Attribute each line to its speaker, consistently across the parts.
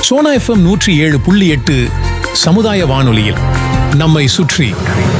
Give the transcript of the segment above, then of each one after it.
Speaker 1: Sona FM நூற்றி ஏழு புள்ளி எட்டு சமுதாய வானொலியில் நம்மை சுற்றி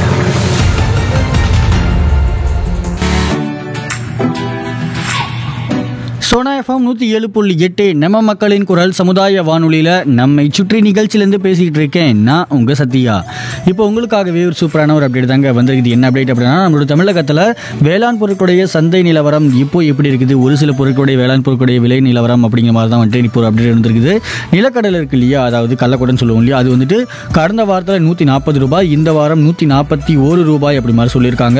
Speaker 2: சோனா எஃப்எம் நூற்றி ஏழு புள்ளி எட்டு நம்ம மக்களின் குரல் சமுதாய வானொலியில் நம்மை சுற்றி நிகழ்ச்சியிலேருந்து பேசிக்கிட்டு இருக்கேன் நான் உங்கள் சத்யா இப்போ உங்களுக்காகவே ஒரு சூப்பரான ஒரு அப்டேட் தாங்க வந்திருக்குது என்ன அப்டேட் அப்படின்னா நம்மளோட தமிழகத்தில் வேளாண் பொருட்களுடைய சந்தை நிலவரம் இப்போ எப்படி இருக்குது ஒரு சில பொருட்களுடைய வேளாண் பொருட்களுடைய விலை நிலவரம் அப்படிங்கிற மாதிரி தான் வந்துட்டு இப்போ ஒரு அப்டேட் இருந்திருக்குது நிலக்கடலை இருக்கு இல்லையா அதாவது கள்ளக்குடன்னு சொல்லுவோம் இல்லையா அது வந்துட்டு கடந்த வாரத்தில் நூற்றி நாற்பது ரூபாய் இந்த வாரம் நூற்றி நாற்பத்தி ஒரு ரூபாய் அப்படி மாதிரி சொல்லியிருக்காங்க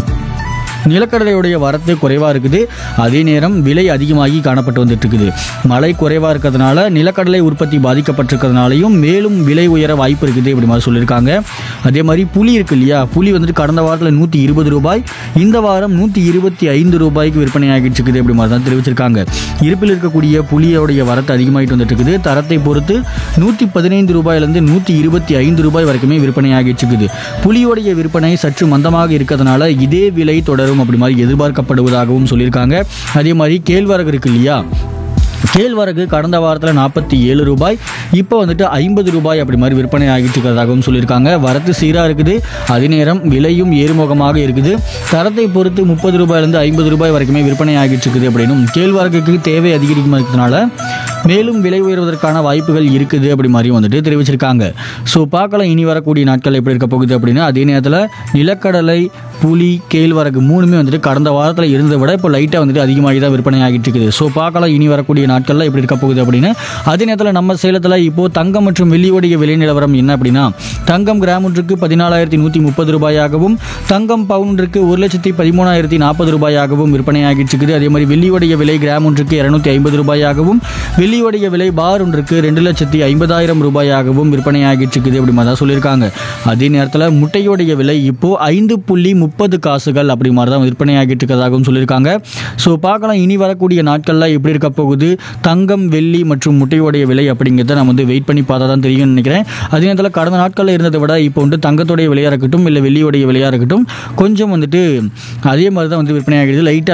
Speaker 2: நிலக்கடலையுடைய வரத்து குறைவாக இருக்குது அதே நேரம் விலை அதிகமாகி காணப்பட்டு வந்துட்டு இருக்குது மழை குறைவாக இருக்கிறதுனால நிலக்கடலை உற்பத்தி பாதிக்கப்பட்டிருக்கிறதுனாலையும் மேலும் விலை உயர வாய்ப்பு இருக்குது இப்படி மாதிரி சொல்லியிருக்காங்க அதே மாதிரி புளி இருக்கு இல்லையா புளி வந்துட்டு கடந்த வாரத்தில் நூற்றி இருபது ரூபாய் இந்த வாரம் நூற்றி இருபத்தி ஐந்து ரூபாய்க்கு விற்பனை ஆகிட்டு இருக்குது இப்படி மாதிரி தான் தெரிவிச்சிருக்காங்க இருப்பில் இருக்கக்கூடிய புளியோடைய வரத்து அதிகமாகிட்டு வந்துட்டு இருக்குது தரத்தை பொறுத்து நூற்றி பதினைந்து ரூபாயிலிருந்து நூற்றி இருபத்தி ஐந்து ரூபாய் வரைக்குமே விற்பனை ஆகிட்டு இருக்குது புளியோடைய விற்பனை சற்று மந்தமாக இருக்கிறதுனால இதே விலை தொடரும் அப்படி மாதிரி எதிர்பார்க்கப்படுவதாகவும் சொல்லியிருக்காங்க அதே மாதிரி கேழ்வரகு இருக்கு இல்லையா கேழ்வரகு கடந்த வாரத்தில் நாற்பத்தி ஏழு ரூபாய் இப்போ வந்துட்டு ஐம்பது ரூபாய் அப்படி மாதிரி விற்பனை ஆகிட்டு இருக்கிறதாகவும் சொல்லியிருக்காங்க வரத்து சீராக இருக்குது அதே நேரம் விலையும் ஏறுமுகமாக இருக்குது தரத்தை பொறுத்து முப்பது ரூபாயிலிருந்து ஐம்பது ரூபாய் வரைக்குமே விற்பனை ஆகிட்டு இருக்குது அப்படின்னும் கேழ்வரகுக்கு தேவை அதிகரிக்கும் இருக்கிறதுனால மேலும் விலை உயர்வதற்கான வாய்ப்புகள் இருக்குது அப்படி மாதிரியும் வந்துட்டு தெரிவிச்சிருக்காங்க ஸோ பார்க்கலாம் இனி வரக்கூடிய நாட்கள் எப்படி இருக்க போகுது அப்படின்னா அதே நேரத்தில் நிலக்கடலை புளி கேழ்வரகு மூணுமே வந்துட்டு கடந்த வாரத்தில் இருந்ததை விட இப்போ லைட்டாக வந்துட்டு அதிகமாகி தான் விற்பனை ஆகிட்டு இருக்குது ஸோ பார்க்கலாம் இனி வரக்கூடிய நாட்களில் எப்படி இருக்க போகுது அப்படின்னு அதே நேரத்தில் நம்ம சேலத்தில் இப்போது தங்கம் மற்றும் வெள்ளியோடைய விலை நிலவரம் என்ன அப்படின்னா தங்கம் கிராம் ஒன்றுக்கு பதினாலாயிரத்தி நூற்றி முப்பது ரூபாயாகவும் தங்கம் பவுன்றுக்கு ஒரு லட்சத்தி பதிமூணாயிரத்தி நாற்பது ரூபாயாகவும் விற்பனையாகிட்டு இருக்குது அதே மாதிரி வெள்ளியோடைய விலை கிராம் ஒன்றுக்கு இரநூத்தி ஐம்பது ரூபாயாகவும் வெள்ளியோடைய விலை பார் ஒன்றுக்கு ரெண்டு லட்சத்தி ஐம்பதாயிரம் ரூபாயாகவும் விற்பனையாகிட்டு இருக்குது அப்படி மாதிரி தான் சொல்லியிருக்காங்க அதே நேரத்தில் முட்டையோடைய விலை இப்போ ஐந்து புள்ளி முப்பது காசுகள் அப்படி மாதிரி தான் விற்பனையாகிட்டு இருக்கிறதாகவும் சொல்லியிருக்காங்க ஸோ பார்க்கலாம் இனி வரக்கூடிய நாட்களில் எப்படி இருக்க போகுது தங்கம் வெள்ளி மற்றும் முட்டையோடைய விலை அப்படிங்கிறத நம்ம வந்து வெயிட் பண்ணி பார்த்தா தான் தெரியும்னு நினைக்கிறேன் அதே நேரத்தில் கடந்த நாட்களில் இருந்ததை விட இப்போ வந்து தங்கத்தோடைய விலையாக இருக்கட்டும் இல்லை வெள்ளியோடைய விலையாக இருக்கட்டும் கொஞ்சம் வந்துட்டு அதே மாதிரி தான் வந்து விற்பனையாகிறது லைட்டாக